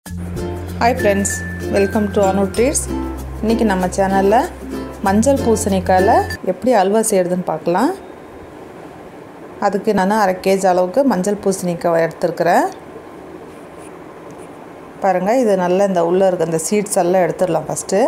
hi friends welcome to Anu treats இன்றைக்கி நம்ம சேனலில் மஞ்சள் பூசணிக்காயில் எப்படி அல்வா செய்கிறதுன்னு பார்க்கலாம் அதுக்கு நான் அரை கேஜி அளவுக்கு மஞ்சள் பூசணிக்காய் எடுத்துருக்கிறேன் பாருங்கள் இது நல்லா இந்த உள்ளே இருக்க இந்த சீட்ஸ் எல்லாம் எடுத்துடலாம் ஃபஸ்ட்டு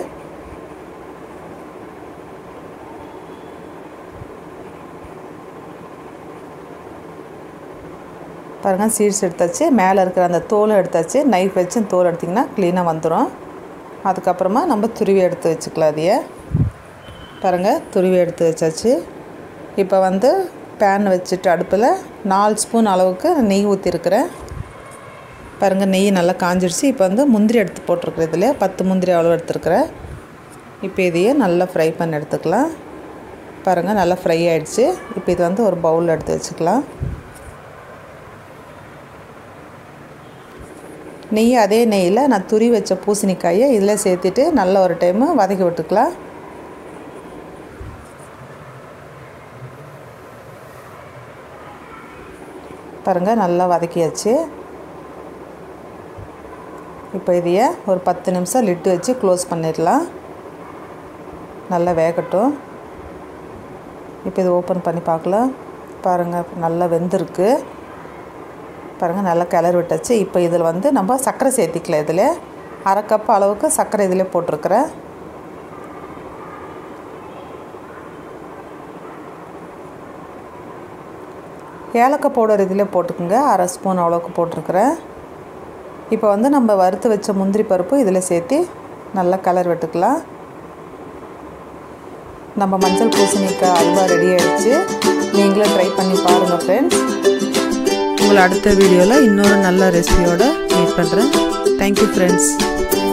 பாருங்கள் சீட்ஸ் எடுத்தாச்சு மேலே இருக்கிற அந்த தோலை எடுத்தாச்சு நைஃப் வச்சு தோல் எடுத்திங்கன்னா க்ளீனாக வந்துடும் அதுக்கப்புறமா நம்ம துருவி எடுத்து வச்சுக்கலாம் அதையே பாருங்கள் துருவி எடுத்து வச்சாச்சு இப்போ வந்து பேன் வச்சுட்டு அடுப்பில் நாலு ஸ்பூன் அளவுக்கு நெய் ஊற்றிருக்கிறேன் பாருங்கள் நெய் நல்லா காஞ்சிடுச்சு இப்போ வந்து முந்திரி எடுத்து போட்டிருக்கிறேன் இதில் பத்து முந்திரி அளவு எடுத்துருக்கிறேன் இப்போ இதையே நல்லா ஃப்ரை பண்ணி எடுத்துக்கலாம் பாருங்கள் நல்லா ஃப்ரை ஆகிடுச்சு இப்போ இது வந்து ஒரு பவுலில் எடுத்து வச்சுக்கலாம் நெய் அதே நெய்யில் நான் துரி வச்ச பூசணிக்காயை இதில் சேர்த்துட்டு நல்ல ஒரு டைமு வதக்கி விட்டுக்கலாம் பாருங்கள் நல்லா வதக்கியாச்சு இப்போ இதையே ஒரு பத்து நிமிஷம் லிட்டு வச்சு க்ளோஸ் பண்ணிடலாம் நல்லா வேகட்டும் இப்போ இது ஓப்பன் பண்ணி பார்க்கலாம் பாருங்கள் நல்லா வெந்திருக்கு பாருங்கள் நல்லா கிளறி விட்டாச்சு இப்போ இதில் வந்து நம்ம சர்க்கரை சேர்த்திக்கலாம் இதில் அரை கப் அளவுக்கு சர்க்கரை இதில் போட்டிருக்கிறேன் ஏலக்காய் பவுடர் இதில் போட்டுக்குங்க அரை ஸ்பூன் அவ்வளோக்கு போட்டிருக்கிறேன் இப்போ வந்து நம்ம வறுத்து வச்ச முந்திரி பருப்பு இதில் சேர்த்து நல்லா கலர் விட்டுக்கலாம் நம்ம மஞ்சள் பூசணிக்காய் அல்வா ரெடி ஆகிடுச்சு நீங்களும் ட்ரை பண்ணி பாருங்கள் ஃப்ரெண்ட்ஸ் உங்களை அடுத்த வீடியோவில் இன்னொரு நல்ல ரெசிபியோடு மீட் பண்ணுறேன் தேங்க்யூ ஃப்ரெண்ட்ஸ்